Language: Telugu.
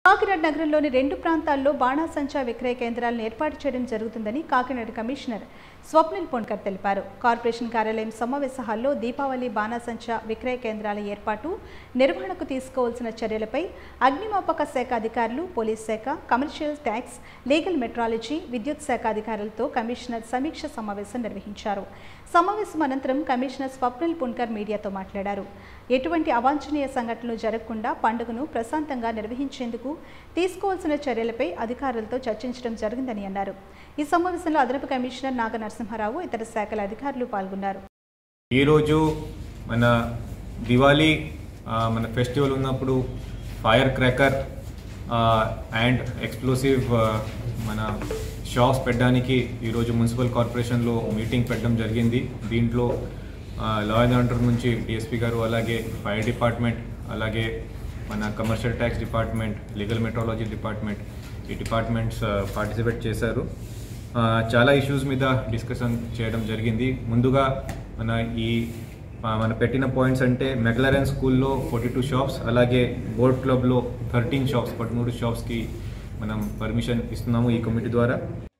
కాకినాడ నగరంలోని రెండు ప్రాంతాల్లో బాణాసంచా విక్రయ కేంద్రాలను ఏర్పాటు చేయడం జరుగుతుందని కాకినాడ కమిషనర్ స్వప్నిల్ పొన్కర్ తెలిపారు కార్పొరేషన్ కార్యాలయం సమావేశ హాల్లో దీపావళి బాణాసంచా విక్రయ కేంద్రాల ఏర్పాటు నిర్వహణకు తీసుకోవాల్సిన చర్యలపై అగ్నిమాపక శాఖ అధికారులు పోలీస్ శాఖ కమర్షియల్ ట్యాక్స్ లీగల్ మెట్రాలజీ విద్యుత్ శాఖ అధికారులతో కమిషనర్ సమీక్ష సమావేశం నిర్వహించారు సమావేశం అనంతరం కమిషనర్ స్వప్నిల్ పున్కర్ మీడియాతో మాట్లాడారు ఎటువంటి అవాంఛనీయ సంఘటనలు జరగకుండా పండుగను ప్రశాంతంగా నిర్వహించేందుకు తీసుకోవాల్సిన చర్యలపై అధికారులతో చర్చించడం జరిగిందని అన్నారు ఈ సమావేశంలో అదనపు కమిషనర్ నాగ నరసింహారావు ఇతర శాఖల అధికారులు పాల్గొన్నారు ఈరోజు మన దివాళీ ఆ, మన ఫెస్టివల్ ఉన్నప్పుడు ఫైర్ క్రాకర్ అండ్ ఎక్స్ప్లోసివ్ మన షాప్స్ పెట్టడానికి ఈరోజు మున్సిపల్ కార్పొరేషన్లో మీటింగ్ పెట్టడం జరిగింది దీంట్లో లా అండ్ ఆర్డర్ నుంచి డిఎస్పీ గారు అలాగే ఫైర్ డిపార్ట్మెంట్ అలాగే మన commercial tax department legal metrology department ఈ డిపార్ట్మెంట్స్ పార్టిసిపేట్ చేశారు ఆ, చాలా ఇష్యూస్ మీద డిస్కషన్ చేయడం జరిగింది ముందుగా మన ఈ ఆ, మన పెట్టిన పాయింట్స్ అంటే మెక్లరెన్ స్కూల్లో ఫార్టీ టూ షాప్స్ అలాగే బోర్డ్ క్లబ్లో థర్టీన్ షాప్స్ పదమూడు షాప్స్కి మనం పర్మిషన్ ఇస్తున్నాము ఈ కమిటీ ద్వారా